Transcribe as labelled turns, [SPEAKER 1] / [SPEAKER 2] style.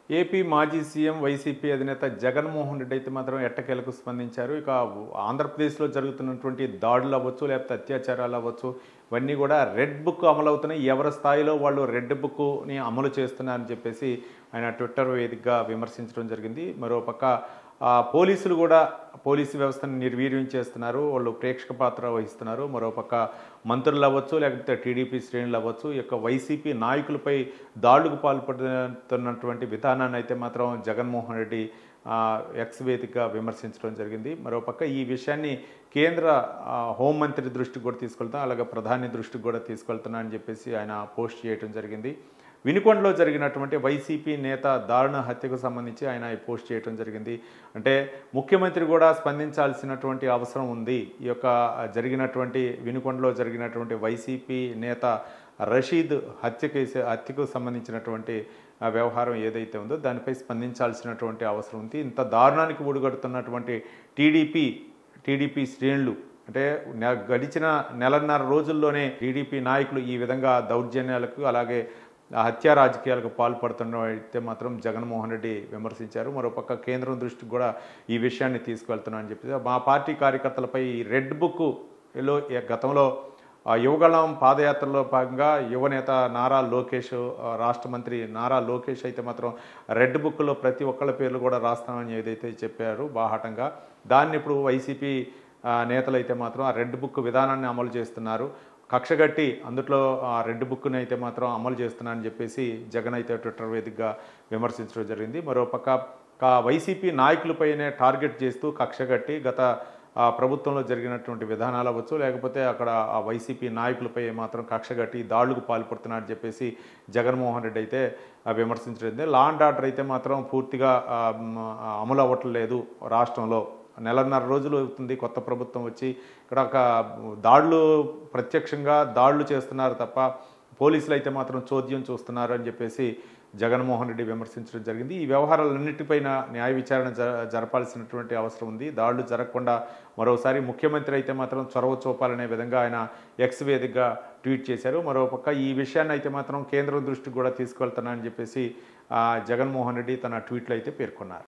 [SPEAKER 1] AP మాజీ CM YCP అధినేత జగన్మోహన్ రెడ్డి అయితే మాత్రం ఎట్టకేలకు స్పందించారు ఇక ఆంధ్రప్రదేశ్లో జరుగుతున్నటువంటి దాడులు అవ్వచ్చు లేకపోతే అత్యాచారాలు అవ్వచ్చు ఇవన్నీ కూడా రెడ్ బుక్ అమలవుతున్నాయి ఎవరి స్థాయిలో వాళ్ళు రెడ్ బుక్ని అమలు చేస్తున్నారని చెప్పేసి ఆయన ట్విట్టర్ వేదికగా విమర్శించడం జరిగింది మరోపక్క ఆ, పోలీసులు కూడా పోలీసు వ్యవస్థను నిర్వీర్యం చేస్తున్నారు వాళ్ళు ప్రేక్షక పాత్ర వహిస్తున్నారు మరోపక్క మంత్రులు అవ్వచ్చు లేకపోతే టీడీపీ శ్రేణులు అవ్వచ్చు ఈ యొక్క వైసీపీ నాయకులపై దాడులకు పాల్పడుతున్నటువంటి విధానాన్ని అయితే మాత్రం జగన్మోహన్ రెడ్డి ఆ, ఎక్స్ వేదికగా విమర్శించడం జరిగింది మరోపక్క ఈ విషయాన్ని కేంద్ర ఆ, హోంమంత్రి దృష్టికి కూడా తీసుకెళ్తాం అలాగే ప్రధాని దృష్టికి కూడా తీసుకెళ్తున్నా అని చెప్పేసి ఆయన పోస్ట్ చేయడం జరిగింది వినుకొండలో జరిగినటువంటి వైసీపీ నేత దారుణ హత్యకు సంబంధించి ఆయన ఈ పోస్ట్ చేయడం జరిగింది అంటే ముఖ్యమంత్రి కూడా స్పందించాల్సినటువంటి అవసరం ఉంది ఈ యొక్క జరిగినటువంటి వినుకొండలో జరిగినటువంటి వైసీపీ నేత రషీద్ హత్య కేసు హత్యకు సంబంధించినటువంటి ఆ వ్యవహారం ఏదైతే ఉందో దానిపై స్పందించాల్సినటువంటి అవసరం ఉంది ఇంత దారుణానికి ఊడుగడుతున్నటువంటి టీడీపీ టీడీపీ శ్రేణులు అంటే నె- గడిచిన నెలన్నర రోజుల్లోనే టీడీపీ నాయకులు ఈ విధంగా దౌర్జన్యాలకు అలాగే ఆ హత్యా రాజకీయాలకు పాల్పడుతున్న అయితే మాత్రం జగన్మోహన్ రెడ్డి విమర్శించారు మరోపక్క కేంద్రం దృష్టికి కూడా ఈ విషయాన్ని తీసుకువెళ్తున్నా అని చెప్పి మా పార్టీ కార్యకర్తలపై ఈ రెడ్ బుక్ లో గతంలో ఆ యువగళం పాదయాత్రలో భాగంగా యువనేత నారా లోకేష్ ఆ, రాష్ట్ర మంత్రి నారా లోకేష్ అయితే మాత్రం రెడ్ బుక్లో ప్రతి ఒక్కళ్ళ పేర్లు కూడా రాస్తామని ఏదైతే చెప్పారు బాహాటంగా దాన్ని ఇప్పుడు వైసీపీ ఆ, నేతలు అయితే మాత్రం ఆ రెడ్ బుక్ విధానాన్ని అమలు చేస్తున్నారు కక్షగట్టి అందులో ఆ రెడ్ బుక్ని అయితే మాత్రం అమలు చేస్తున్నానని చెప్పేసి జగన్ అయితే ట్విట్టర్ వేదికగా విమర్శించడం జరిగింది మరోపక్క కా- వైసీపీ నాయకులపైనే టార్గెట్ చేస్తూ కక్షగట్టి గత ఆ ప్రభుత్వంలో జరిగినటువంటి విధానాలు అవ్వచ్చు లేకపోతే అక్కడ ఆ వైసీపీ నాయకులపై మాత్రం కక్షగట్టి దాడులకు పాల్పడుతున్నారని చెప్పేసి జగన్మోహన్ రెడ్డి అయితే ఆ, విమర్శించడం జరిగింది లా అండ్ ఆర్డర్ అయితే మాత్రం పూర్తిగా ఆ, మ్, ఆ, అమలు అవ్వట్లేదు రాష్ట్రంలో నెలన్నర రోజులు అవుతుంది కొత్త ప్రభుత్వం వచ్చి ఇక్కడ ఒక దాడులు ప్రత్యక్షంగా దాడులు చేస్తున్నారు తప్ప పోలీసులు అయితే మాత్రం చోద్యం చూస్తున్నారు అని చెప్పేసి జగన్మోహన్ రెడ్డి విమర్శించడం జరిగింది ఈ వ్యవహారాలన్నిటిపైన న్యాయ విచారణ జ జరపాల్సినటువంటి అవసరం ఉంది దాడులు జరగకుండా మరోసారి ముఖ్యమంత్రి అయితే మాత్రం చొరవ చూపాలనే విధంగా ఆయన ఎక్స్ వేదికగా ట్వీట్ చేశారు మరోపక్క ఈ విషయాన్ని అయితే మాత్రం కేంద్రం దృష్టికి కూడా తీసుకువెళ్తానని చెప్పేసి ఆ, జగన్మోహన్ రెడ్డి తన ట్వీట్లో అయితే పేర్కొన్నారు